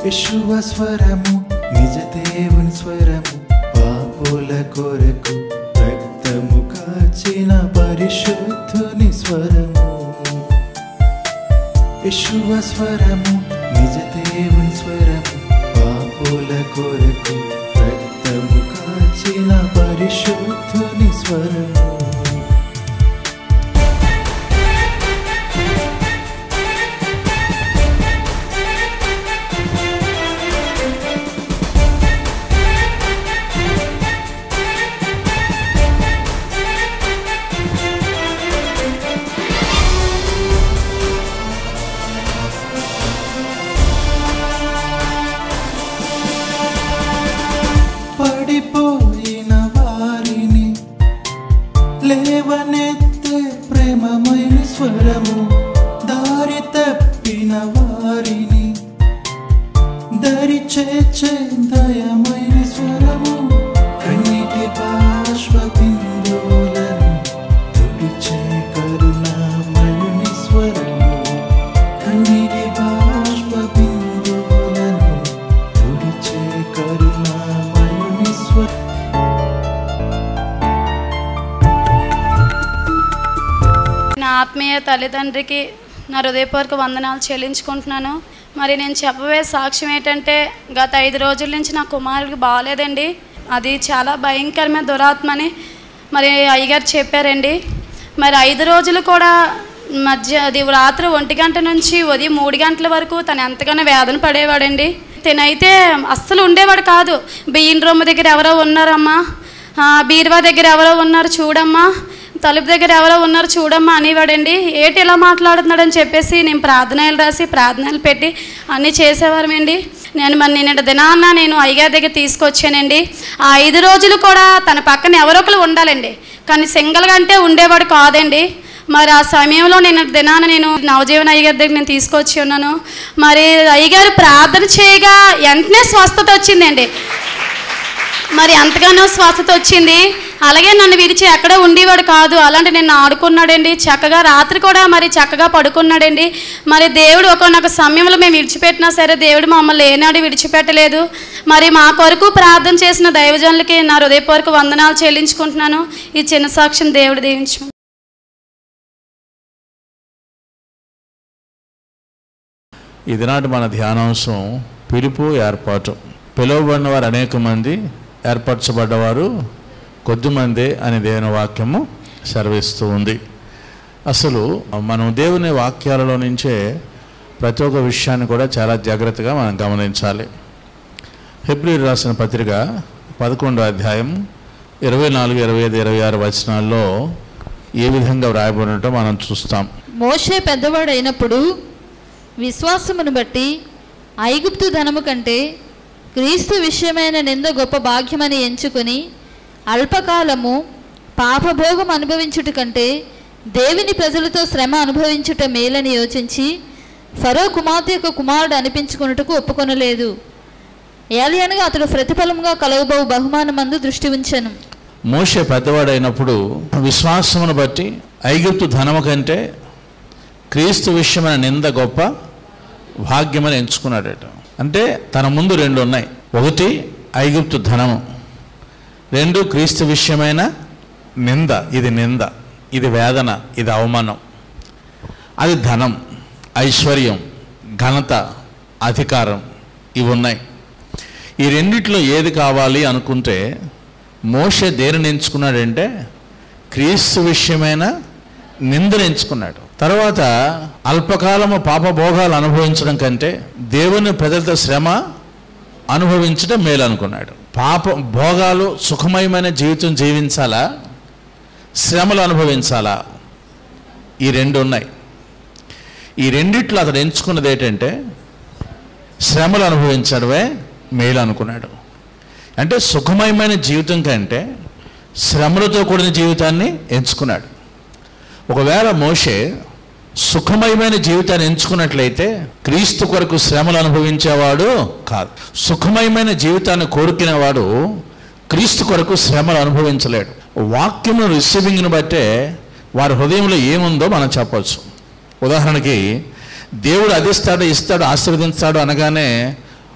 యశువ స్వరము నిజ దేవుని స్వరము పాపుల కొరకు రక్తము కాచిన పరిశుద్ధుని స్వరము యశువ స్వరము నిజ దేవుని స్వరము పాపుల కొరకు రక్తము కాచిన పరిశుద్ధుని స్వరము పడిపోయిన వారిని లేవనెత్తే ప్రేమమైన స్వరము దారి తప్పిన వారిని దరి చేచే దయమైన స్వరము కన్నిటి బాష్ప బిందువులను తుడిచే కరుణామయుని స్వరము కన్నిటి బాష్ప బిందువులను తుడిచే కరుణామయుని స్వరము నా ఆత్మీయ తల్లిదండ్రికి నా హృదయపూర్వక వందనాలు చెల్లించుకుంటున్నాను మరి నేను చెప్పబోయే సాక్ష్యం ఏంటంటే గత ఐదు రోజుల నుంచి నా కుమారుడికి బాగాలేదండి అది చాలా భయంకరమైన దురాత్మని మరి అయ్యగారు చెప్పారండి మరి ఐదు రోజులు కూడా మధ్య అది రాత్రి ఒంటి గంట నుంచి ఉదయం మూడు గంటల వరకు తను ఎంతగానో వేదన పడేవాడండి తినైతే అస్సలు ఉండేవాడు కాదు బియ్యం రొమ్మ దగ్గర ఎవరో ఉన్నారమ్మా ఆ, బీరువా దగ్గర ఎవరో ఉన్నారు చూడమ్మా తలుపు దగ్గర ఎవరో ఉన్నారు చూడమ్మా అనేవాడండి ఏటి ఇలా మాట్లాడుతున్నాడని చెప్పేసి నేను ప్రార్థనలు రాసి ప్రార్థనలు పెట్టి అన్నీ చేసేవారమండి నేను మరి నిన్నటి దినాన్న నేను అయ్యగారి దగ్గర తీసుకొచ్చానండి ఆ ఐదు రోజులు కూడా తన పక్కన ఎవరో ఒకరు ఉండాలండి కానీ సింగిల్గా అంటే ఉండేవాడు కాదండి మరి ఆ సమయంలో నేను దినాన నేను నవజీవన అయ్యగారి దగ్గర నేను తీసుకొచ్చి ఉన్నాను మరి అయ్యగారు ప్రార్థన చేయగా వెంటనే స్వస్థత వచ్చిందండి మరి ఎంతగానో స్వస్థత వచ్చింది అలాగే నన్ను విడిచి ఎక్కడ ఉండేవాడు కాదు అలాంటి నేను ఆడుకున్నాడండి చక్కగా రాత్రి కూడా మరి చక్కగా పడుకున్నాడండి మరి దేవుడు ఒకనొక సమయంలో మేము విడిచిపెట్టినా సరే దేవుడు మమ్మల్ని ఏనాడు విడిచిపెట్టలేదు మరి మా కొరకు ప్రార్థన చేసిన దైవజనులకి నా హృదయపూర్వక వందనాలు చెల్లించుకుంటున్నాను ఈ చిన్న సాక్ష్యం దేవుడు దీవించు ఈనాటి మన ధ్యానాంశం పిలుపు ఏర్పాటు పిలువబడిన వారు అనేక మంది ఏర్పరచబడ్డవారు కొద్దిమందే అని దేవుని వాక్యము సెలవిస్తూ ఉంది అసలు మనం దేవుని వాక్యాలలో నుంచే ప్రతి ఒక్క విషయాన్ని కూడా చాలా జాగ్రత్తగా మనం గమనించాలి ఫిబ్రవరి రాసిన పత్రిక పదకొండో అధ్యాయం ఇరవై నాలుగు ఇరవై ఐదు ఇరవై ఆరు వచనాల్లో ఏ విధంగా వ్రాయబడినట్టు మనం చూస్తాం మోషే పెద్దవాడైనప్పుడు విశ్వాసమును బట్టి ఐగుప్తు ధనము కంటే క్రీస్తు విషయమైన నింద గొప్ప భాగ్యమని ఎంచుకొని అల్పకాలము పాపభోగం అనుభవించుట కంటే దేవుని ప్రజలతో శ్రమ అనుభవించుట మేలని యోచించి ఫరో కుమార్తె యొక్క కుమారుడు అనిపించుకున్నట్టుకు ఒప్పుకొనలేదు ఏలియనగా అతడు ప్రతిఫలముగా కలగబోవు బహుమానమందు దృష్టి ఉంచెను మోషే పెద్దవాడైనప్పుడు విశ్వాసమును బట్టి ఐగుప్తు ధనము కంటే క్రీస్తు విషయమైన నింద గొప్ప భాగ్యమని ఎంచుకున్నాడట అంటే తన ముందు రెండు ఉన్నాయి ఒకటి ఐగుప్తు ధనము రెండు క్రీస్తు విషయమైన నింద ఇది నింద ఇది వేదన ఇది అవమానం అది ధనం ఐశ్వర్యం ఘనత అధికారం ఇవి ఉన్నాయి ఈ రెండిట్లో ఏది కావాలి అనుకుంటే మోషే దేనిని ఎంచుకున్నాడంటే క్రీస్తు విషయమైన నిందను ఎంచుకున్నాడు తర్వాత అల్పకాలము పాపభోగాలు అనుభవించడం కంటే దేవుని ప్రజలతో శ్రమ అనుభవించడం మేలు అనుకున్నాడు పాప భోగాలు సుఖమయమైన జీవితం జీవించాలా శ్రమలు అనుభవించాలా ఈ రెండు ఉన్నాయి ఈ రెండిట్లో అతడు ఎంచుకున్నది ఏంటంటే శ్రమలు అనుభవించడమే మేలు అనుకున్నాడు అంటే సుఖమయమైన జీవితం కంటే శ్రమలతో కూడిన జీవితాన్ని ఎంచుకున్నాడు ఒకవేళ మోషే సుఖమయమైన జీవితాన్ని ఎంచుకున్నట్లయితే క్రీస్తు కొరకు శ్రమలు అనుభవించేవాడు కాదు సుఖమయమైన జీవితాన్ని కోరుకునేవాడు క్రీస్తు కొరకు శ్రమలు అనుభవించలేడు వాక్యము రిసీవింగ్ను బట్టే వారి హృదయంలో ఏముందో మనం చెప్పవచ్చు ఉదాహరణకి దేవుడు అదిస్తాడు ఇస్తాడు ఆశీర్వదిస్తాడు అనగానే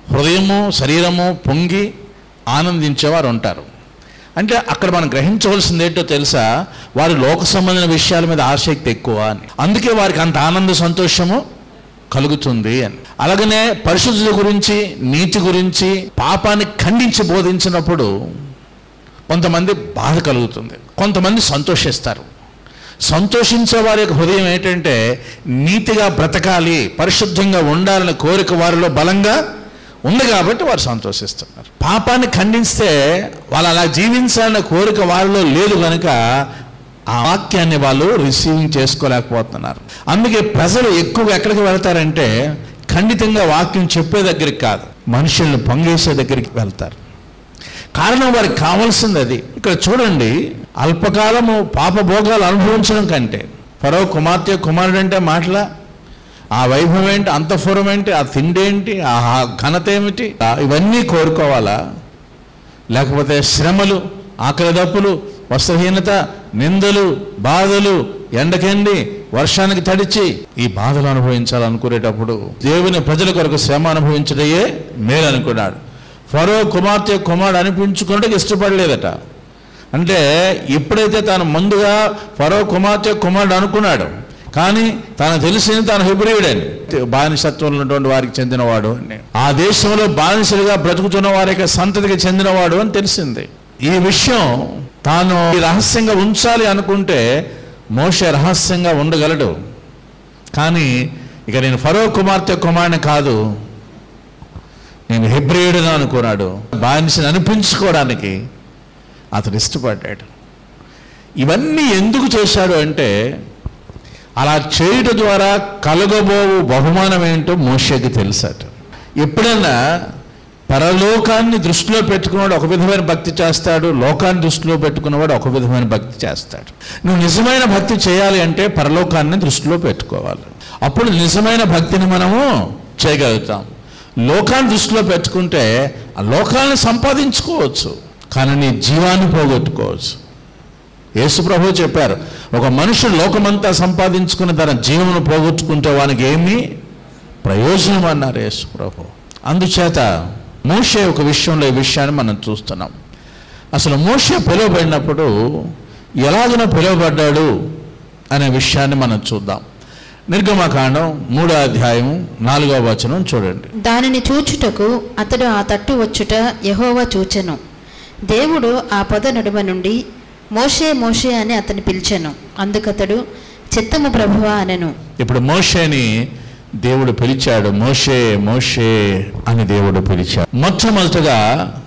హృదయము శరీరము పొంగి ఆనందించేవారు ఉంటారు అంటే అక్కడ మనం గ్రహించవలసింది ఏంటో తెలుసా వారి లోక సంబంధమైన విషయాల మీద ఆసక్తి ఎక్కువ అని అందుకే వారికి అంత ఆనంద సంతోషము కలుగుతుంది అని అలాగనే పరిశుద్ధుల గురించి నీతి గురించి పాపాన్ని ఖండించి బోధించినప్పుడు కొంతమంది బాధ కలుగుతుంది కొంతమంది సంతోషిస్తారు సంతోషించే వారి యొక్క హృదయం ఏంటంటే నీతిగా బ్రతకాలి పరిశుద్ధంగా ఉండాలనే కోరిక వారిలో బలంగా ఉంది కాబట్టి వారు సంతోషిస్తున్నారు పాపాన్ని ఖండిస్తే వాళ్ళు అలా జీవించాలనే కోరిక వారిలో లేదు కనుక ఆ వాక్యాన్ని వాళ్ళు రిసీవింగ్ చేసుకోలేకపోతున్నారు అందుకే ప్రజలు ఎక్కువగా ఎక్కడికి వెళ్తారంటే ఖండితంగా వాక్యం చెప్పే దగ్గరికి కాదు మనుషుల్ని పొంగేసే దగ్గరికి వెళ్తారు కారణం వారికి కావాల్సింది అది ఇక్కడ చూడండి అల్పకాలము పాపభోగాలు అనుభవించడం కంటే పరో కుమార్తె కుమారుడు అంటే మాటల ఆ వైభవం ఏంటి అంతఃపురం ఏంటి ఆ తిండి ఏంటి ఆ ఘనత ఏమిటి ఆ ఇవన్నీ కోరుకోవాలా లేకపోతే శ్రమలు ఆకలి దప్పులు వస్త్రహీనత నిందలు బాధలు ఎండకెండి వర్షానికి తడిచి ఈ బాధలు అనుభవించాలనుకునేటప్పుడు దేవుని ప్రజల కొరకు శ్రమ అనుభవించడయే మేలు అనుకున్నాడు ఫరో కుమార్తె కుమారుడు అనిపించుకుంటే ఇష్టపడలేదట అంటే ఎప్పుడైతే తాను ముందుగా ఫరో కుమార్తె కుమారుడు అనుకున్నాడు కానీ తాను తెలిసింది తాను హెబ్రియుడని బానిసత్వంలో ఉన్నటువంటి వారికి చెందినవాడు అని ఆ దేశంలో బానిసలుగా బ్రతుకుతున్న వారి యొక్క సంతతికి చెందినవాడు అని తెలిసింది ఈ విషయం తాను ఈ రహస్యంగా ఉంచాలి అనుకుంటే మోషే రహస్యంగా ఉండగలడు కానీ ఇక నేను ఫరో కుమార్తె కుమారుని కాదు నేను హెబ్రియుడును అనుకున్నాడు బానిసని అనిపించుకోవడానికి అతడు ఇష్టపడ్డాడు ఇవన్నీ ఎందుకు చేశాడు అంటే అలా చేయడం ద్వారా కలగబోవు బహుమానం ఏంటో మోషకి తెలుసట ఎప్పుడైనా పరలోకాన్ని దృష్టిలో పెట్టుకున్నవాడు ఒక విధమైన భక్తి చేస్తాడు లోకాన్ని దృష్టిలో పెట్టుకున్నవాడు ఒక విధమైన భక్తి చేస్తాడు నువ్వు నిజమైన భక్తి చేయాలి అంటే పరలోకాన్ని దృష్టిలో పెట్టుకోవాలి అప్పుడు నిజమైన భక్తిని మనము చేయగలుగుతాం లోకాన్ని దృష్టిలో పెట్టుకుంటే ఆ లోకాన్ని సంపాదించుకోవచ్చు కానీ నీ జీవాన్ని పోగొట్టుకోవచ్చు యేసు ప్రభు చెప్పారు ఒక మనుషుడు లోకమంతా సంపాదించుకుని తన జీవనం పోగొట్టుకుంటే వానికి ఏమీ ప్రయోజనం అన్నారు యేసు ప్రభు అందుచేత మోషే ఒక విషయంలో ఈ విషయాన్ని మనం చూస్తున్నాం అసలు మోషే పిలువబడినప్పుడు ఎలాగన పిలువబడ్డాడు అనే విషయాన్ని మనం చూద్దాం నిర్గమకాండం మూడో అధ్యాయం నాలుగో వచనం చూడండి దానిని చూచుటకు అతడు ఆ తట్టు వచ్చుట యెహోవా చూచెను దేవుడు ఆ పొద నడుమ నుండి మోషే మోషే అని అతని పిలిచెను అందుకతడు చిత్తము ప్రభువా అనెను ఇప్పుడు మోషేని దేవుడు పిలిచాడు మోషే మోషే అని దేవుడు పిలిచాడు మొట్టమొదటగా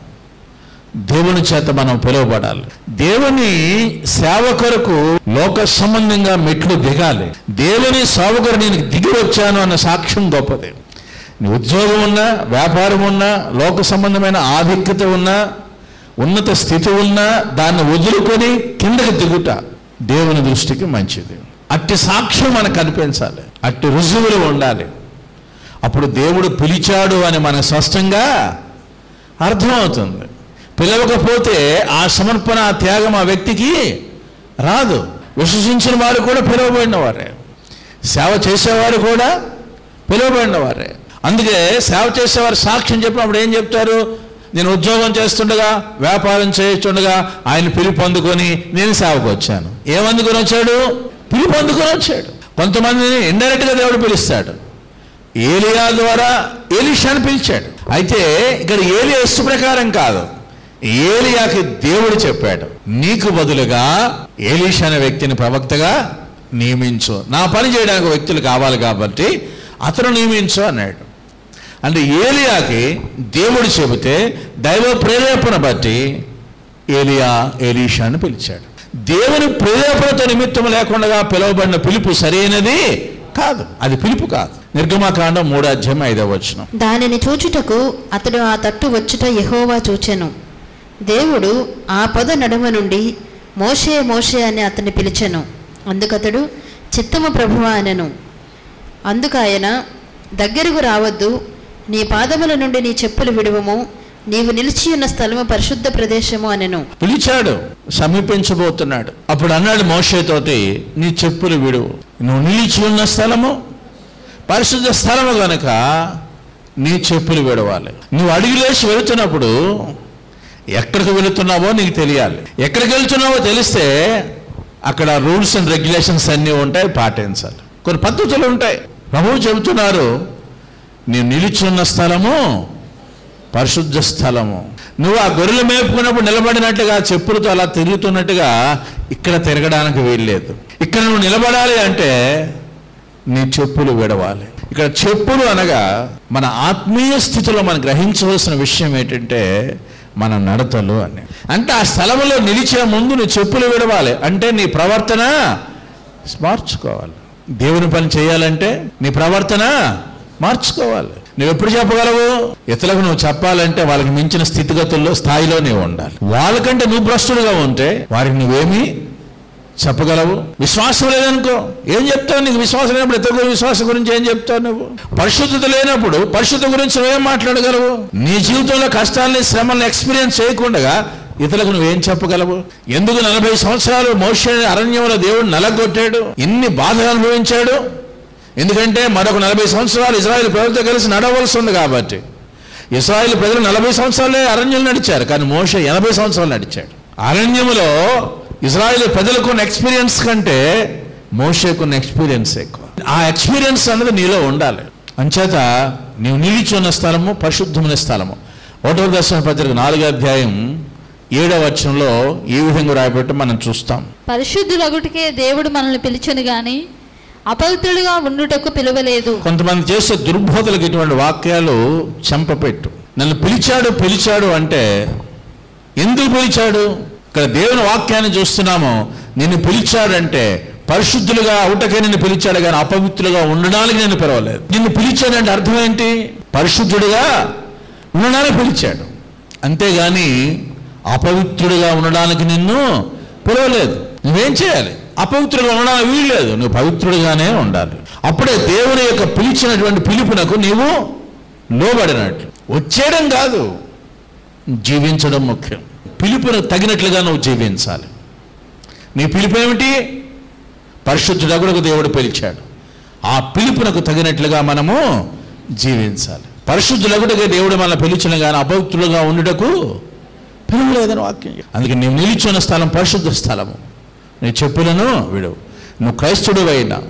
దేవుని చేత మనం పిలువబడాలి దేవుని సేవ కొరకు లోక సంబంధంగా మెట్లు దిగాలి దేవుని సేవ కొరకు నేను దిగి వచ్చాను అన్న సాక్ష్యం గొప్పది నీ ఉద్యోగం ఉన్నా వ్యాపారం ఉన్నా లోక సంబంధమైన ఆధిక్యత ఉన్నా ఉన్నత స్థితి ఉన్నా దాన్ని వదులుకొని కిందకి దిగుట దేవుని దృష్టికి మంచిది అట్టి సాక్ష్యం మనకు కనిపించాలి అట్టి రుజువులు ఉండాలి అప్పుడు దేవుడు పిలిచాడు అని మనకు స్పష్టంగా అర్థమవుతుంది పిలవకపోతే ఆ సమర్పణ ఆ త్యాగం ఆ వ్యక్తికి రాదు విశ్వసించిన వారు కూడా పిలువబడిన వారే సేవ చేసేవారు కూడా పిలువబడిన వారే అందుకే సేవ చేసేవారు సాక్ష్యం చెప్పినప్పుడు ఏం చెప్తారు నేను ఉద్యోగం చేస్తుండగా వ్యాపారం చేస్తుండగా ఆయన పిలుపు అందుకొని నేను సేవకు వచ్చాను ఏమందుకొని వచ్చాడు పిలుపు అందుకొని వచ్చాడు కొంతమందిని ఇండైరెక్ట్గా దేవుడు పిలుస్తాడు ఏలియా ద్వారా ఏలిషాని పిలిచాడు అయితే ఇక్కడ ఏలియా ఇష్ట ప్రకారం కాదు ఏలియాకి దేవుడు చెప్పాడు నీకు బదులుగా ఏలీషా అనే వ్యక్తిని ప్రవక్తగా నియమించు నా పని చేయడానికి వ్యక్తులు కావాలి కాబట్టి అతను నియమించు అన్నాడు అంటే ఏలియాకి దేవుడు చెబితే దైవ ప్రేరేపణ బట్టి ఏలియా ఏలీషాను పిలిచాడు దేవుని ప్రేరేపణతో నిమిత్తం లేకుండా పిలువబడిన పిలుపు సరైనది కాదు అది పిలుపు కాదు నిర్గమాకాండం మూడో అధ్యాయం ఐదవ వచనం దానిని చూచుటకు అతడు ఆ తట్టు వచ్చుట యెహోవా చూచెను దేవుడు ఆ పొద నడుమ నుండి మోషే మోషే అని అతన్ని పిలిచెను అందుకతడు చిత్తము ప్రభువా అనెను అందుకు ఆయన దగ్గరకు రావద్దు నీ పాదముల నుండి నీ చెప్పులు విడువము నీవు నిలిచి ఉన్న స్థలము పరిశుద్ధ ప్రదేశము అనెను పిలిచాడు సమీపించబోతున్నాడు అప్పుడు అన్నాడు మోషేతోటి నీ చెప్పులు విడువు నువ్వు నిలిచి ఉన్న స్థలము పరిశుద్ధ స్థలము గనక నీ చెప్పులు విడవాలి నువ్వు అడుగులేసి వెళుతున్నప్పుడు ఎక్కడికి వెళుతున్నావో నీకు తెలియాలి ఎక్కడికి వెళ్తున్నావో తెలిస్తే అక్కడ రూల్స్ అండ్ రెగ్యులేషన్స్ అన్నీ ఉంటాయి పాటించాలి కొన్ని పద్ధతులు ఉంటాయి ప్రభువు చెబుతున్నారు నేను నిలుచున్న స్థలము పరిశుద్ధ స్థలము నువ్వు ఆ గొర్రెలు మేపుకున్నప్పుడు నిలబడినట్టుగా చెప్పులతో అలా తిరుగుతున్నట్టుగా ఇక్కడ తిరగడానికి వీల్లేదు ఇక్కడ నువ్వు నిలబడాలి అంటే నీ చెప్పులు విడవాలి ఇక్కడ చెప్పులు అనగా మన ఆత్మీయ స్థితిలో మనం గ్రహించవలసిన విషయం ఏంటంటే మన నడతలు అని అంటే ఆ స్థలంలో నిలిచే ముందు నీ చెప్పులు విడవాలి అంటే నీ ప్రవర్తన మార్చుకోవాలి దేవుని పని చేయాలంటే నీ ప్రవర్తన మార్చుకోవాలి నువ్వు ఎప్పుడు చెప్పగలవు ఇతరులకు నువ్వు చెప్పాలంటే వాళ్ళకి మించిన స్థితిగతుల్లో స్థాయిలో నీవు ఉండాలి వాళ్ళకంటే నువ్వు భ్రష్టుడుగా ఉంటే వారికి నువ్వేమీ చెప్పగలవు విశ్వాసం లేదనుకో ఏం చెప్తావు నీకు విశ్వాసం లేనప్పుడు ఇతరుల విశ్వాసం గురించి ఏం చెప్తావు నువ్వు పరిశుద్ధత లేనప్పుడు పరిశుద్ధ గురించి నువ్వేం మాట్లాడగలవు నీ జీవితంలో కష్టాలని శ్రమలను ఎక్స్పీరియన్స్ చేయకుండా ఇతరులకు నువ్వేం చెప్పగలవు ఎందుకు నలభై సంవత్సరాలు మోషే అరణ్యంలో దేవుడు నలగొట్టాడు ఎన్ని బాధలు అనుభవించాడు ఎందుకంటే మరొక నలభై సంవత్సరాలు ఇజ్రాయెల్ ప్రజలతో కలిసి నడవలసి ఉంది కాబట్టి ఇస్రాయేల్ ప్రజలు నలభై సంవత్సరాలే అరణ్యం నడిచారు కానీ మోషే ఎనభై సంవత్సరాలు నడిచాడు అరణ్యములో ఇజ్రాయేల్ ప్రజలకున్న ఎక్స్పీరియన్స్ కంటే మోషేకున్న ఎక్స్పీరియన్స్ ఎక్కువ ఆ ఎక్స్పీరియన్స్ అనేది నీలో ఉండాలి అంచేత నీవు నిలిచున్న స్థలము పరిశుద్ధమైన స్థలము ఒకటో దర్శన పత్రిక నాలుగో అధ్యాయం ఏడవ వచనంలో ఈ విధంగా రాయబట్టి మనం చూస్తాం పరిశుద్ధులగుటికే దేవుడు మనల్ని పిలిచను గాని అపవిత్రులుగా ఉండుటకు పిలువలేదు కొంతమంది చేసే దుర్బోధలకు ఇటువంటి వాక్యాలు చెంపపెట్టు నన్ను పిలిచాడు పిలిచాడు అంటే ఎందుకు పిలిచాడు ఇక్కడ దేవుని వాక్యాన్ని చూస్తున్నాము నిన్ను పిలిచాడంటే పరిశుద్ధులుగా అవుటకే నిన్ను పిలిచాడు కానీ అపవిత్రులుగా ఉండడానికి నేను పిలవలేదు నిన్ను పిలిచాడంటే అర్థం ఏంటి పరిశుద్ధుడిగా ఉండడానికి పిలిచాడు అంతేగాని అపవిత్రుడిగా ఉండడానికి నిన్ను పిలవలేదు నువ్వేం చేయాలి అపవిత్రుడిగా ఉండడానికి వీల్లేదు నువ్వు పవిత్రుడిగానే ఉండాలి అప్పుడే దేవుని యొక్క పిలిచినటువంటి పిలుపునకు నీవు లోబడినట్లు వచ్చేయడం కాదు జీవించడం ముఖ్యం పిలుపును తగినట్లుగా నువ్వు జీవించాలి నీ పిలుపు ఏమిటి పరిశుద్ధుడగుడకు దేవుడు పిలిచాడు ఆ పిలుపునకు తగినట్లుగా మనము జీవించాలి పరిశుద్ధులగుడిగా దేవుడు మన పిలిచిన కానీ అపవిత్రులుగా ఉండుటకు పిలువలేదని వాక్యం అందుకే నీవు నిలిచున్న స్థలం పరిశుద్ధ స్థలము నీ చెప్పులను విడవు నువ్వు క్రైస్తుడు అయినా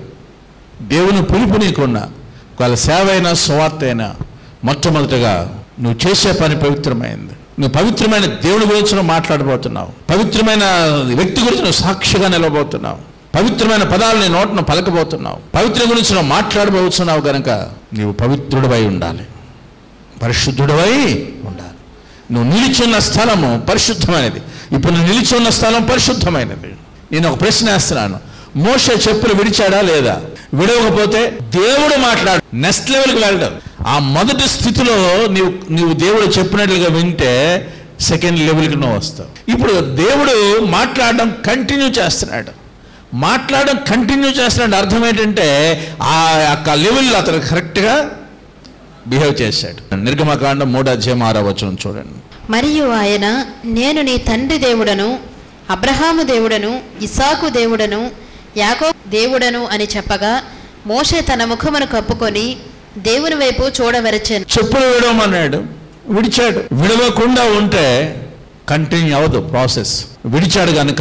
దేవుని పిలుపు నీకున్నా ఒకవేళ సేవ అయినా సువార్త అయినా మొట్టమొదటిగా నువ్వు చేసే పని పవిత్రమైంది నువ్వు పవిత్రమైన దేవుని గురించి నువ్వు మాట్లాడబోతున్నావు పవిత్రమైన వ్యక్తి గురించి నువ్వు సాక్షిగా నిలబోతున్నావు పవిత్రమైన పదాలు నీ నోటను పలకబోతున్నావు పవిత్ర గురించి నువ్వు మాట్లాడబోతున్నావు కనుక నీవు పవిత్రుడివై ఉండాలి పరిశుద్ధుడివై ఉండాలి నువ్వు నిలిచున్న స్థలము పరిశుద్ధమైనది ఇప్పుడు నువ్వు నిలిచున్న స్థలం పరిశుద్ధమైనది నేను ఒక ప్రశ్న వేస్తున్నాను మోషే చెప్పులు విడిచాడా లేదా విడవకపోతే దేవుడు మాట్లాడు నెక్స్ట్ లెవెల్కి వెళ్ళడం ఆ మొదటి స్థితిలో నీవు నీవు దేవుడు చెప్పినట్లుగా వింటే సెకండ్ లెవెల్కి నువ్వు వస్తావు ఇప్పుడు దేవుడు మాట్లాడడం కంటిన్యూ చేస్తున్నాడు మాట్లాడడం కంటిన్యూ చేస్తున్నాడు అర్థం ఏంటంటే ఆ యొక్క లెవెల్లో అతను కరెక్ట్గా బిహేవ్ చేశాడు నిర్గమకాండం మూడు అధ్యాయం ఆరో వచనం చూడండి మరియు ఆయన నేను నీ తండ్రి దేవుడను అబ్రహాము దేవుడను ఇసాకు దేవుడను యాకో దేవుడను అని చెప్పగా మోషే తన ముఖమును కప్పుకొని దేవుని వైపు చూడవరచెను చెప్పులు విడవమన్నాడు విడిచాడు విడవకుండా ఉంటే కంటిన్యూ అవ్వదు ప్రాసెస్ విడిచాడు కనుక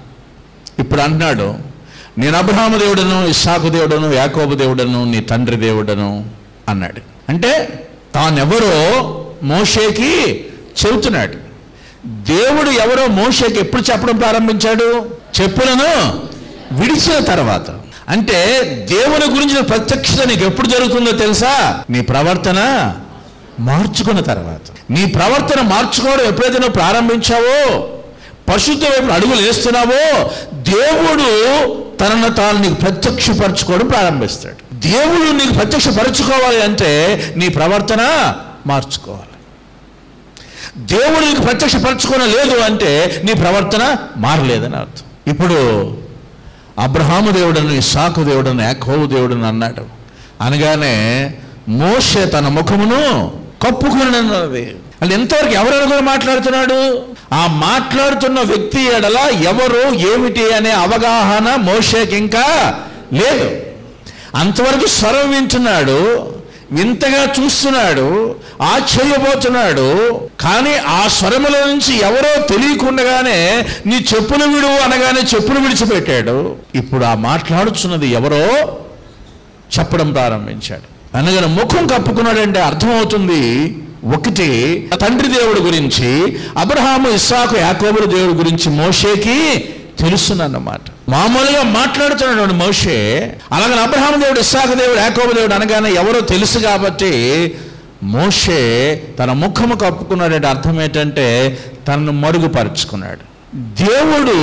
ఇప్పుడు అంటున్నాడు నేను అబ్రహాము దేవుడను ఇస్సాకు దేవుడను యాకోబు దేవుడను నీ తండ్రి దేవుడను అన్నాడు అంటే తానెవరో మోషేకి చెబుతున్నాడు దేవుడు ఎవరో మోషేకి ఎప్పుడు చెప్పడం ప్రారంభించాడు చెప్పులను విడిచిన తర్వాత అంటే దేవుని గురించిన ప్రత్యక్షత నీకు ఎప్పుడు జరుగుతుందో తెలుసా నీ ప్రవర్తన మార్చుకున్న తర్వాత నీ ప్రవర్తన మార్చుకోవడం ఎప్పుడైతే నువ్వు ప్రారంభించావో పరిశుద్ధ వైపు అడుగులు వేస్తున్నావో దేవుడు తనను తాను నీకు ప్రత్యక్షపరచుకోవడం ప్రారంభిస్తాడు దేవుడు నీకు ప్రత్యక్షపరచుకోవాలి అంటే నీ ప్రవర్తన మార్చుకోవాలి దేవుడు నీకు ప్రత్యక్షపరచుకోవడం లేదు అంటే నీ ప్రవర్తన మారలేదని అర్థం ఇప్పుడు అబ్రహాము దేవుడను ఇసాకు దేవుడను యాకోబు దేవుడను అన్నాడు అనగానే మోషే తన ముఖమును కప్పుకున్నది అంటే ఎంతవరకు ఎవరెవరు కూడా మాట్లాడుతున్నాడు ఆ మాట్లాడుతున్న వ్యక్తి ఎడల ఎవరు ఏమిటి అనే అవగాహన మోషేకి ఇంకా లేదు అంతవరకు స్వరం వింటున్నాడు వింతగా చూస్తున్నాడు ఆశ్చర్యపోతున్నాడు కానీ ఆ స్వరముల నుంచి ఎవరో తెలియకుండగానే నీ చెప్పులు విడు అనగానే చెప్పులు విడిచిపెట్టాడు ఇప్పుడు ఆ మాట్లాడుచున్నది ఎవరో చెప్పడం ప్రారంభించాడు అనగానే ముఖం కప్పుకున్నాడంటే అర్థమవుతుంది ఒకటి తండ్రి దేవుడి గురించి అబ్రహాము ఇస్సాకు యాకోబుల దేవుడి గురించి మోషేకి తెలుసునన్నమాట మామూలుగా మాట్లాడుతున్నాడు మోషే అలాగే అబ్రహాము దేవుడు ఇస్సాకు దేవుడు యాకోబు దేవుడు అనగానే ఎవరో తెలుసు కాబట్టి మోషే తన ముఖము కప్పుకున్నాడంటే అర్థం ఏంటంటే తనను మరుగుపరుచుకున్నాడు దేవుడు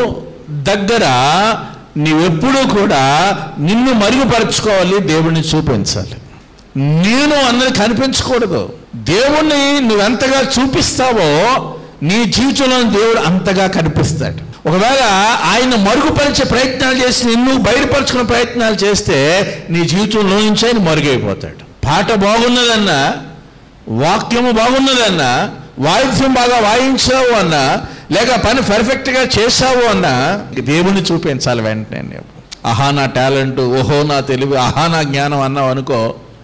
దగ్గర నీవెప్పుడూ కూడా నిన్ను మరుగుపరుచుకోవాలి దేవుడిని చూపించాలి నేను అందరికి కనిపించకూడదు దేవుణ్ణి నువ్వెంతగా చూపిస్తావో నీ జీవితంలో దేవుడు అంతగా కనిపిస్తాడు ఒకవేళ ఆయన మరుగుపరిచే ప్రయత్నాలు చేసి నిన్ను బయటపరచుకునే ప్రయత్నాలు చేస్తే నీ జీవితంలో నుంచి ఆయన మరుగైపోతాడు పాట బాగున్నదన్నా వాక్యము బాగున్నదన్నా వాయిద్యం బాగా వాయించావు అన్నా లేక పని పర్ఫెక్ట్గా చేశావు అన్నా దేవుణ్ణి చూపించాలి వెంటనే నువ్వు ఆహా నా టాలెంట్ ఓహో నా తెలివి ఆహా నా జ్ఞానం అన్నావు అనుకో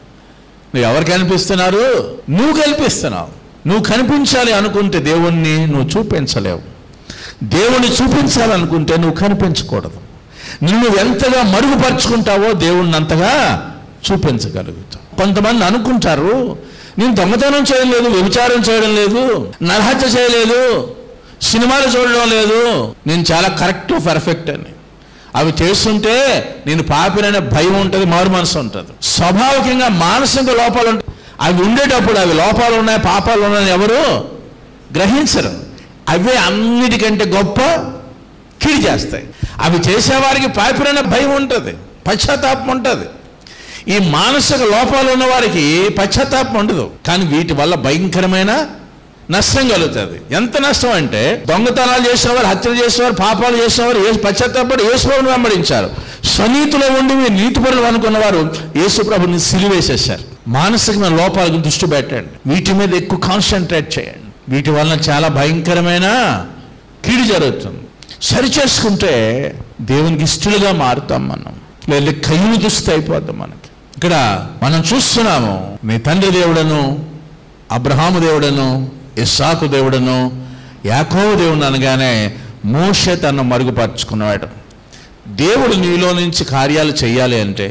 నువ్వు ఎవరు కనిపిస్తున్నారు నువ్వు కల్పిస్తున్నావు నువ్వు కనిపించాలి అనుకుంటే దేవుణ్ణి నువ్వు చూపించలేవు దేవుణ్ణి చూపించాలనుకుంటే నువ్వు కనిపించకూడదు నిన్ను ఎంతగా మరుగుపరుచుకుంటావో దేవుణ్ణి అంతగా చూపించగలుగుతావు కొంతమంది అనుకుంటారు నేను దొంగతనం చేయడం లేదు వ్యభిచారం చేయడం లేదు నరహత్య చేయలేదు సినిమాలు చూడడం లేదు నేను చాలా కరెక్ట్ పర్ఫెక్ట్ అని అవి చేస్తుంటే నేను పాపిననే భయం ఉంటుంది మారు మనసు ఉంటుంది స్వాభావికంగా మానసిక లోపాలు ఉంటాయి అవి ఉండేటప్పుడు అవి లోపాలు ఉన్నాయి పాపాలు ఉన్నాయని ఎవరు గ్రహించరు అవే అన్నిటికంటే గొప్ప కీడి చేస్తాయి అవి చేసేవారికి పాపిననే భయం ఉంటుంది పశ్చాత్తాపం ఉంటుంది ఈ మానసిక లోపాలు ఉన్న వారికి పశ్చాత్తాపం ఉండదు కానీ వీటి వల్ల భయంకరమైన నష్టం కలుగుతుంది ఎంత నష్టం అంటే దొంగతనాలు చేసేవారు హత్యలు చేసేవారు పాపాలు చేసేవారు ఏ పశ్చాత్తాపడి యేసుప్రభుని వెంబడించారు స్వనీతిలో ఉండి మీరు నీతి పరులు అనుకున్న వారు యేసుప్రభుని సిలివేసేశారు మానసికమైన లోపాలకు దృష్టి పెట్టండి వీటి మీద ఎక్కువ కాన్సన్ట్రేట్ చేయండి వీటి వలన చాలా భయంకరమైన కీడు జరుగుతుంది సరి చేసుకుంటే దేవునికి ఇష్టలుగా మారుతాం మనం లేదా కయ్యూలు దుస్థితి అయిపోద్ది మనకి ఇక్కడ మనం చూస్తున్నాము నీ తండ్రి దేవుడను అబ్రహాము దేవుడను ఇస్సాకు దేవుడను యాకోబు దేవుడు అనగానే మోషే తను మరుగుపరుచుకున్నాడు దేవుడు నీలో నుంచి కార్యాలు చేయాలి అంటే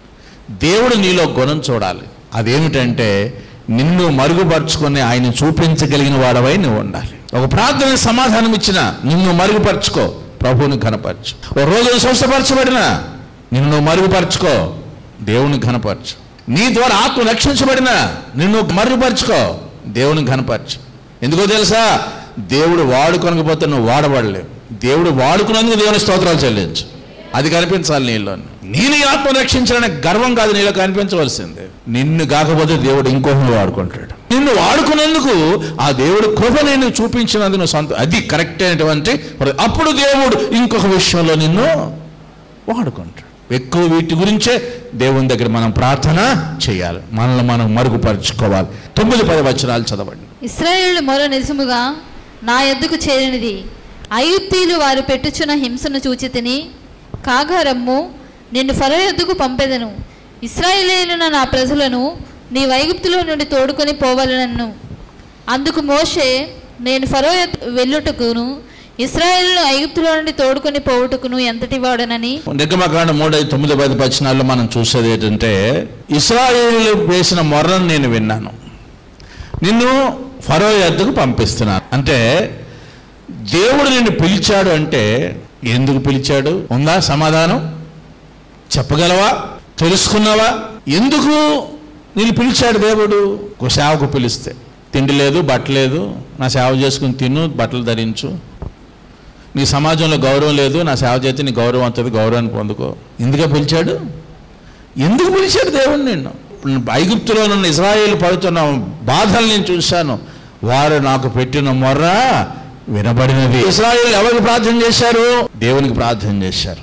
దేవుడు నీలో గుణం చూడాలి అదేమిటంటే నిన్ను మరుగుపరుచుకొని ఆయన చూపించగలిగిన వాడవై నువ్వు ఉండాలి ఒక ప్రార్థన సమాధానం ఇచ్చిన నిన్ను మరుగుపరుచుకో ప్రభువుని ఘనపరచు ఒక రోజు స్వస్థపరచబడిన నిన్ను మరుగుపరుచుకో దేవుని ఘనపరచు నీ ద్వారా ఆత్మ రక్షించబడిన నిన్ను మరుగుపరుచుకో దేవుని ఘనపరచు ఎందుకో తెలుసా దేవుడు వాడుకొనకపోతే నువ్వు వాడబడలేవు దేవుడు వాడుకున్నందుకు దేవుని స్తోత్రాలు చెల్లించు అది కనిపించాలి నీలో నేను ఈ ఆత్మ రక్షించాలనే గర్వం కాదు నీలో కనిపించవలసిందే నిన్ను కాకపోతే దేవుడు ఇంకొకరు వాడుకుంటాడు నిన్ను వాడుకున్నందుకు ఆ దేవుడు కృప నేను చూపించినందుకు నువ్వు సొంత అది కరెక్ట్ అయినటువంటి అప్పుడు దేవుడు ఇంకొక విషయంలో నిన్ను వాడుకుంటాడు ఎక్కువ వీటి గురించే దేవుని దగ్గర మనం ప్రార్థన చేయాలి మనల్ని మనం మరుగుపరుచుకోవాలి తొమ్మిది పది వచనాలు చదవండి ఇస్రాయేళ్లు మొర నిజముగా నా ఎద్దుకు చేరినది ఐగుప్తీయులు వారు పెట్టుచున్న హింసను చూచి తిని కాగారమ్ము నిన్ను ఫరో ఎద్దుకు పంపెదను ఇస్రాయేలీయులైన నా ప్రజలను నీ వైగుప్తులో నుండి తోడుకొని పోవలనన్ను అందుకు మోషే నేను ఫరో ఎద్దు వెళ్ళుటకును ఇస్రాయేలును ఐగుప్తులో నుండి తోడుకొని పోవుటకును ఎంతటి వాడనని నిర్గమకాండ మూడు ఐదు తొమ్మిది పది వచనాల్లో మనం చూసేది ఏంటంటే ఇస్రాయేలు వేసిన మొర్రను నేను విన్నాను నిన్ను ఫరో ఎద్దుకు పంపిస్తున్నాను అంటే దేవుడు నిన్ను పిలిచాడు అంటే ఎందుకు పిలిచాడు ఉందా సమాధానం చెప్పగలవా తెలుసుకున్నావా ఎందుకు నేను పిలిచాడు దేవుడు ఒక సేవకు పిలిస్తే తిండి లేదు బట్ట లేదు నా సేవ చేసుకుని తిను బట్టలు ధరించు నీ సమాజంలో గౌరవం లేదు నా సేవ చేస్తే నీ గౌరవం వస్తుంది గౌరవాన్ని పొందుకో ఎందుకే పిలిచాడు ఎందుకు పిలిచాడు దేవుడు నిన్ను ఐగుప్తులో ఉన్న ఇజ్రాయేల్ పడుతున్న బాధలు నేను చూశాను వారు నాకు పెట్టిన మొర్ర వినబడినది ఇస్రాయేల్ ఎవరికి ప్రార్థన చేశారు దేవునికి ప్రార్థన చేశారు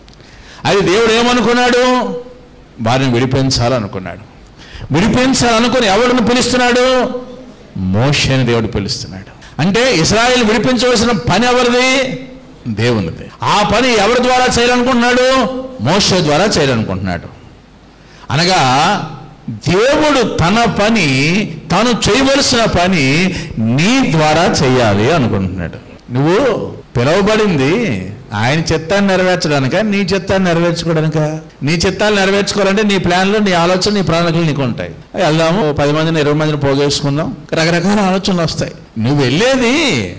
అది దేవుడు ఏమనుకున్నాడు వారిని విడిపించాలనుకున్నాడు విడిపించాలనుకుని ఎవరిని పిలుస్తున్నాడు మోషని దేవుడు పిలుస్తున్నాడు అంటే ఇస్రాయేల్ విడిపించవలసిన పని ఎవరిది దేవునిది ఆ పని ఎవరి ద్వారా చేయాలనుకుంటున్నాడు మోష ద్వారా చేయాలనుకుంటున్నాడు అనగా దేవుడు తన పని తాను చేయవలసిన పని నీ ద్వారా చేయాలి అనుకుంటున్నాడు నువ్వు పిలువబడింది ఆయన చిత్తాన్ని నెరవేర్చడానిక నీ చిత్తాన్ని నెరవేర్చుకోవడానిక నీ చిత్తాలు నెరవేర్చుకోవాలంటే నీ ప్లాన్లు నీ ఆలోచన నీ ప్రణాళికలు నీకు ఉంటాయి వెళ్దాము ఓ పది మందిని ఇరవై మందిని పోగేసుకుందాం రకరకాల ఆలోచనలు వస్తాయి నువ్వు వెళ్ళేది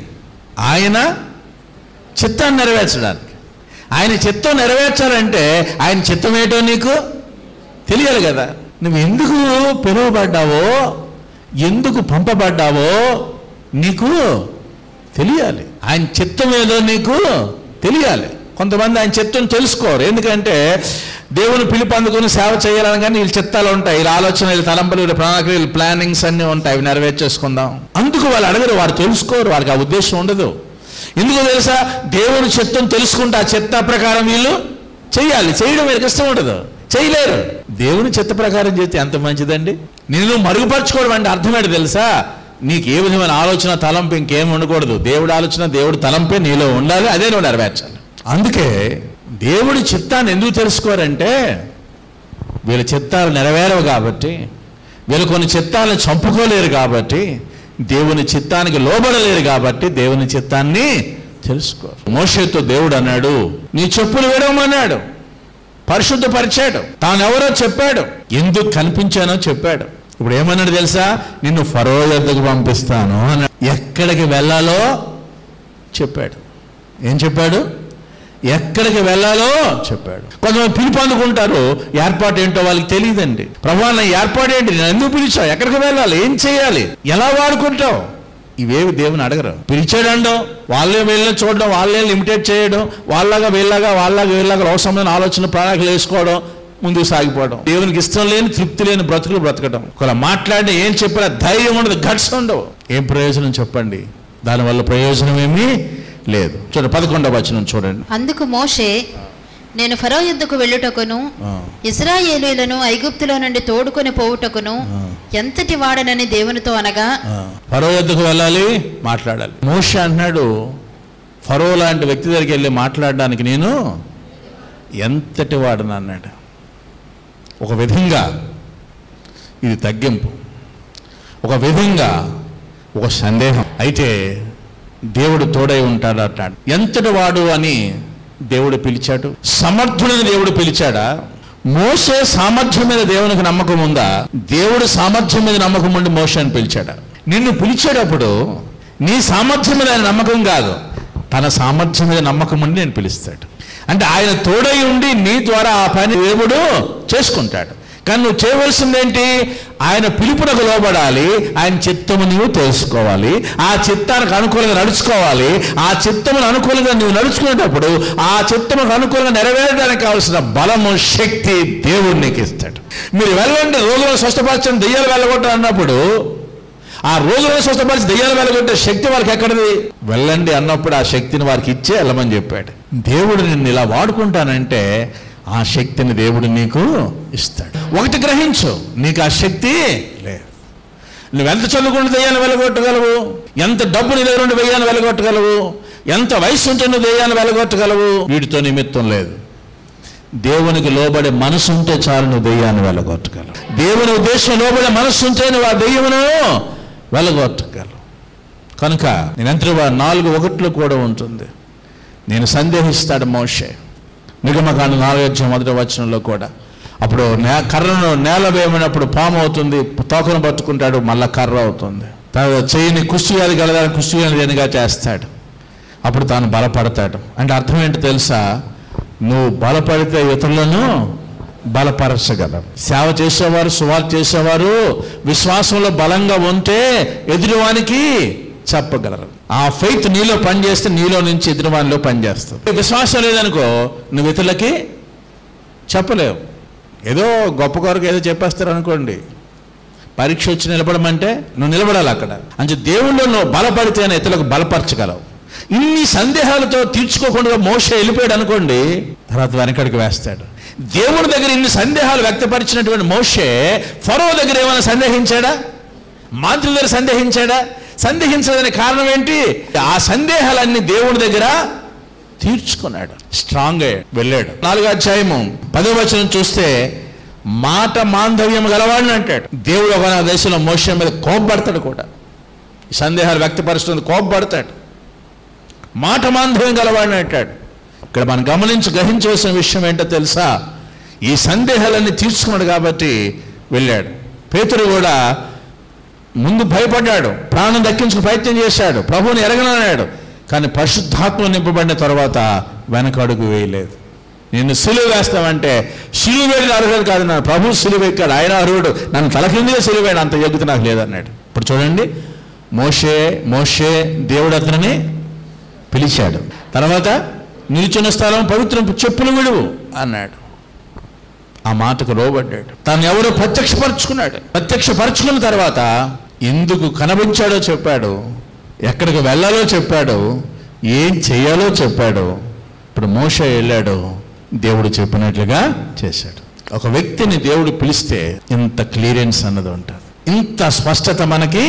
ఆయన చిత్తాన్ని నెరవేర్చడానికి ఆయన చిత్తం నెరవేర్చాలంటే ఆయన చిత్తం ఏంటో నీకు తెలియాలి కదా నువ్వు ఎందుకు పిలువబడ్డావో ఎందుకు పంపబడ్డావో నీకు తెలియాలి ఆయన చిత్తం ఏదో నీకు తెలియాలి కొంతమంది ఆయన చిత్తం తెలుసుకోరు ఎందుకంటే దేవుని పిలుపు అందుకుని సేవ చేయాలని కానీ వీళ్ళ చిత్తాలు ఉంటాయి వీళ్ళ ఆలోచన వీళ్ళ తలంపులు వీళ్ళ ప్రణాళికలు వీళ్ళ ప్లానింగ్స్ అన్నీ ఉంటాయి అవి నెరవేర్చేసుకుందాం అందుకు వాళ్ళు అడగరు వారు తెలుసుకోరు వారికి ఆ ఉద్దేశం ఉండదు ఎందుకు తెలుసా దేవుని చిత్తం తెలుసుకుంటే ఆ చిత్త ప్రకారం వీళ్ళు చెయ్యాలి చేయడం వీరికి ఇష్టం ఉండదు చేయలేరు దేవుని చిత్త ప్రకారం చేస్తే ఎంత మంచిదండి నేను మరుగుపరచుకోవడం అంటే అర్థం ఏంటి తెలుసా నీకు ఏ విధమైన ఆలోచన తలంపు ఇంకేం ఉండకూడదు దేవుడి ఆలోచన దేవుడి తలంపే నీలో ఉండాలి అదే నువ్వు నెరవేర్చాలి అందుకే దేవుడి చిత్తాన్ని ఎందుకు తెలుసుకోరంటే వీళ్ళ చిత్తాలు నెరవేరవు కాబట్టి వీళ్ళు కొన్ని చిత్తాలను చంపుకోలేరు కాబట్టి దేవుని చిత్తానికి లోబడలేరు కాబట్టి దేవుని చిత్తాన్ని తెలుసుకో మోషేతో దేవుడు అన్నాడు నీ చెప్పులు విడవమన్నాడు పరిశుద్ధపరిచాడు తానెవరో చెప్పాడు ఎందుకు కనిపించానో చెప్పాడు ఇప్పుడు ఏమన్నాడు తెలుసా నిన్ను ఫరో యొద్దకు పంపిస్తాను అన్నాడు ఎక్కడికి వెళ్ళాలో చెప్పాడు ఏం చెప్పాడు ఎక్కడికి వెళ్ళాలో చెప్పాడు కొంతమంది పిలుపు అందుకుంటారు ఏర్పాటు ఏంటో వాళ్ళకి తెలియదండి ప్రభా నా ఏర్పాటు ఏంటి నేను ఎందుకు పిలిచావు ఎక్కడికి వెళ్ళాలి ఏం చేయాలి ఎలా వాడుకుంటావు ఇవేవి దేవుని అడగరు పిలిచాడండం వాళ్ళే వెళ్ళి చూడడం వాళ్ళే లిమిటెడ్ చేయడం వాళ్ళగా వీళ్ళగా వాళ్ళగా వీళ్ళగా అవసరమైన ఆలోచన ప్రణాళికలు వేసుకోవడం ముందుకు సాగిపోవడం దేవునికి ఇష్టం లేని తృప్తి లేని బ్రతుకులు బ్రతకడం ఒకవేళ మాట్లాడి ఏం చెప్పినా ధైర్యం ఉండదు గట్స్ ఉండవు ఏం ప్రయోజనం చెప్పండి దానివల్ల ప్రయోజనం ఏమీ లేదు చూడండి పదకొండవ వచనం చూడండి అందుకు మోషే నేను ఫరో యుద్ధకు వెళ్ళుటకును ఆ. ఇస్రాయేలీలను ఐగుప్తులో నుండి తోడుకొని పోవుటకును ఎంతటి వాడనని దేవునితో అనగా ఆ, ఫరో యొద్దకు వెళ్ళాలి మాట్లాడాలి మోష అంటున్నాడు ఫరో లాంటి వ్యక్తి దగ్గరికి వెళ్ళి మాట్లాడడానికి నేను ఎంతటి వాడను అన్నాడు ఒక విధంగా ఇది తగ్గింపు ఒక విధంగా ఒక సందేహం అయితే దేవుడు తోడై ఉంటాడు అంటాడు ఎంతటి వాడు అని దేవుడు పిలిచాడు సమర్థుడని దేవుడు పిలిచాడా మోసే సామర్థ్యం మీద దేవునికి నమ్మకం ఉందా దేవుడు సామర్థ్యం మీద నమ్మకం ఉండి మోసే అని పిలిచాడా నిన్ను పిలిచేటప్పుడు నీ సామర్థ్యం మీద ఆయన నమ్మకం కాదు తన సామర్థ్యం మీద నమ్మకం ఉండి నేను పిలుస్తాడు అంటే ఆయన తోడై ఉండి నీ ద్వారా ఆ పని దేవుడు చేసుకుంటాడు కానీ నువ్వు చేయవలసింది ఏంటి ఆయన పిలుపునకు లోబడాలి ఆయన చిత్తము నువ్వు తెలుసుకోవాలి ఆ చిత్తానికి అనుకూలంగా నడుచుకోవాలి ఆ చిత్తమును అనుకూలంగా నువ్వు నడుచుకునేటప్పుడు ఆ చిత్తముకు అనుకూలంగా నెరవేరడానికి కావాల్సిన బలము శక్తి దేవుడు నీకు ఇస్తాడు మీరు వెళ్ళండి రోగులను స్వస్థపరచండి దెయ్యాలు వెళ్ళగొట్టండి అన్నప్పుడు ఆ రోజులను స్వస్థపరిచి దెయ్యాలు వెళ్ళగొట్టే శక్తి వారికి ఎక్కడిది వెళ్ళండి అన్నప్పుడు ఆ శక్తిని వారికి ఇచ్చే వెళ్ళమని చెప్పాడు దేవుడు నిన్ను ఇలా వాడుకుంటానంటే ఆ శక్తిని దేవుడు నీకు ఇస్తాడు ఒకటి గ్రహించు నీకు ఆ శక్తి లేదు నువ్వు ఎంత చదువుకుంటే దెయ్యాన్ని వెళ్ళగొట్టగలవు ఎంత డబ్బు నీ దగ్గర ఉండి దెయ్యాన్ని వెళ్ళగొట్టగలవు ఎంత వయసు ఉంటే నువ్వు దెయ్యాన్ని వెళ్ళగొట్టగలవు వీటితో నిమిత్తం లేదు దేవునికి లోబడే మనసు ఉంటే చాలు నువ్వు దెయ్యాన్ని వెళ్ళగొట్టగలవు దేవుని ఉద్దేశం లోబడే మనసు ఉంటే నువ్వు ఆ దెయ్యమును వెళ్ళగొట్టగలవు కనుక నేను ఎంత నాలుగు ఒకట్లు కూడా ఉంటుంది నేను సందేహిస్తాడు మోషే నిగమకాండ నాలుగో మొదటి వచనంలో కూడా అప్పుడు నే కర్రను నేల వేయమన్నప్పుడు పాము అవుతుంది తోకను పట్టుకుంటాడు మళ్ళా కర్ర అవుతుంది తర్వాత చేయని కుస్తీ వ్యాధి కలదాన్ని కుస్తీ వ్యాధిగా చేస్తాడు అప్పుడు తాను బలపడతాడు అంటే అర్థం ఏంటో తెలుసా నువ్వు బలపడితే ఇతరులను బలపరచగలరు సేవ చేసేవారు సువార్ చేసేవారు విశ్వాసంలో బలంగా ఉంటే ఎదురువానికి చెప్పగలరు ఆ ఫెయిత్ నీలో పనిచేస్తే నీలో నుంచి ఎదురువానిలో పనిచేస్తుంది విశ్వాసం లేదనుకో నువ్వు ఇతరులకి చెప్పలేవు ఏదో గొప్ప కొరకు ఏదో చెప్పేస్తారు అనుకోండి పరీక్ష వచ్చి నిలబడమంటే నువ్వు నిలబడాలి అక్కడ అంటే దేవుళ్ళు నువ్వు బలపడితేనే ఇతరులకు బలపరచగలవు ఇన్ని సందేహాలతో తీర్చుకోకుండా మోస వెళ్ళిపోయాడు అనుకోండి తర్వాత వెనకడికి వేస్తాడు దేవుడి దగ్గర ఇన్ని సందేహాలు వ్యక్తపరిచినటువంటి మోషే ఫరో దగ్గర ఏమైనా సందేహించాడా మంత్రుల దగ్గర సందేహించాడా సందేహించడానికి కారణం ఏంటి ఆ సందేహాలన్నీ దేవుడి దగ్గర తీర్చుకున్నాడు స్ట్రాంగ్ అయ్యాడు వెళ్ళాడు నాలుగో అధ్యాయము పదో వచనం చూస్తే మాట మాంధవ్యం గలవాడిని అంటాడు దేవుడు ఒక దేశంలో మోసం మీద కోపపడతాడు కూడా ఈ సందేహాలు వ్యక్తపరుస్తుంది కోపపడతాడు మాట మాంధవ్యం గలవాడిని అంటాడు ఇక్కడ మనం గమనించి గ్రహించవలసిన విషయం ఏంటో తెలుసా ఈ సందేహాలన్నీ తీర్చుకున్నాడు కాబట్టి వెళ్ళాడు పేతురు కూడా ముందు భయపడ్డాడు ప్రాణం దక్కించుకు ప్రయత్నం చేశాడు ప్రభువుని ఎరగనన్నాడు కానీ పరిశుద్ధాత్మ నింపబడిన తర్వాత వెనకడుగు వేయలేదు నిన్ను సిలువ వేస్తామంటే సిలువ వేడిన అర్హుడు కాదు నా ప్రభు సిలువ ఎక్కాడు ఆయన అర్హుడు నన్ను తలకిందిగా సిలువ వేయడం అంత యోగ్యత నాకు లేదన్నాడు ఇప్పుడు చూడండి మోషే మోషే దేవుడు అతనిని పిలిచాడు తర్వాత నిల్చున్న స్థలం పవిత్రం చెప్పులు విడువు అన్నాడు ఆ మాటకు లోబడ్డాడు తాను ఎవరో ప్రత్యక్షపరుచుకున్నాడు ప్రత్యక్షపరుచుకున్న తర్వాత ఎందుకు కనబించాడో చెప్పాడు ఎక్కడికి వెళ్ళాలో చెప్పాడు ఏం చేయాలో చెప్పాడు ఇప్పుడు మోష వెళ్ళాడు దేవుడు చెప్పినట్లుగా చేశాడు ఒక వ్యక్తిని దేవుడు పిలిస్తే ఇంత క్లియరెన్స్ అన్నది ఉంటుంది ఇంత స్పష్టత మనకి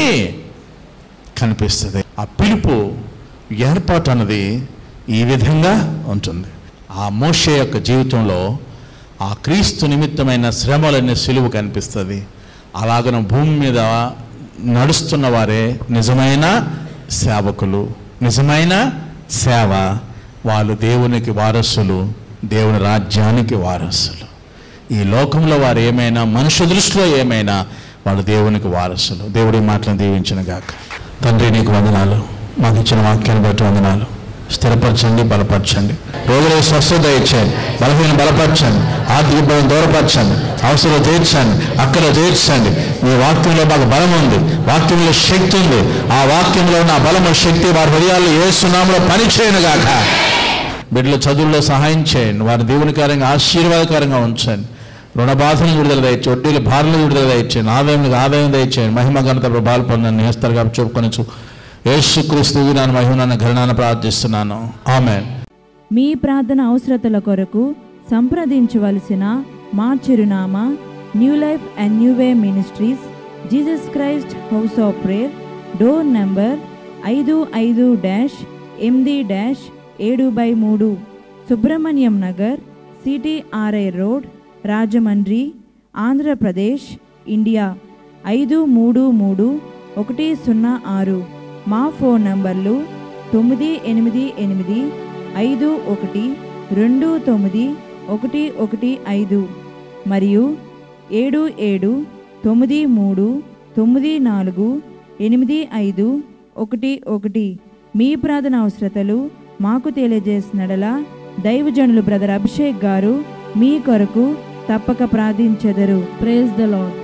కనిపిస్తుంది ఆ పిలుపు ఏర్పాటు అన్నది ఈ విధంగా ఉంటుంది ఆ మోషే యొక్క జీవితంలో ఆ క్రీస్తు నిమిత్తమైన శ్రమలనే సిలువ కనిపిస్తుంది అలాగన భూమి మీద నడుస్తున్న వారే నిజమైన సేవకులు నిజమైన సేవ వాళ్ళు దేవునికి వారసులు దేవుని రాజ్యానికి వారసులు ఈ లోకంలో వారు ఏమైనా మనుషు దృష్టిలో ఏమైనా వాళ్ళు దేవునికి వారసులు దేవుడి మాటలను దీవించిన గాక తండ్రి నీకు వందనాలు మాకు ఇచ్చిన వాక్యాన్ని బట్టి వందనాలు స్థిరపరచండి బలపరచండి రోగుల స్వస్థత ఇచ్చేయండి బలహీన బలపరచండి ఆర్థిక ఇబ్బంది దూరపరచండి అవసరం తీర్చండి అక్కడ తీర్చండి మీ వాక్యంలో మాకు బలం ఉంది వాక్యంలో శక్తి ఉంది ఆ వాక్యంలో ఉన్న ఆ బలము శక్తి వారి హృదయాల్లో ఏ సునామలో పనిచేయను గాక బిడ్డల చదువుల్లో సహాయం చేయండి వారి దేవునికారంగా ఆశీర్వాదకరంగా ఉంచండి రుణ బాధలను విడుదల దయచేయండి వడ్డీల భారాలను విడుదల దయచేయండి ఆదాయం ఆదాయం దయచేయండి మహిమ ఘనత ప్రభావాలు పొందని నేస్తరుగా చూపుకొని యేసుక్రీస్తు నాన్న మహిమనాన్న ఘరణాన్ని ప్రార్థిస్తున్నాను ఆమె మీ ప్రార్థన అవసరతల కొరకు సంప్రదించవలసిన మా చిరునామా new life and new way ministries Jesus Christ house of prayer door number ఐదు ఐదు డాష్ ఎనిమిది డాష్ ఏడు బై మూడు Subrahmanyam Nagar CTRI road Rajahmundry Andhra Pradesh India ఐదు మూడు మూడు ఒకటి సున్నా ఆరు మా ఫోన్ నంబర్లు తొమ్మిది ఎనిమిది ఎనిమిది ఐదు ఒకటి రెండు తొమ్మిది ఒకటి ఒకటి ఐదు మరియు ఏడు ఏడు తొమ్మిది మూడు తొమ్మిది నాలుగు ఎనిమిది ఐదు ఒకటి ఒకటి మీ ప్రార్థన అవసరతలు మాకు తెలియజేసినడలా దైవజనులు బ్రదర్ అభిషేక్ గారు మీ కొరకు తప్పక ప్రార్థించెదరు ప్రేజ్ ద లాడ్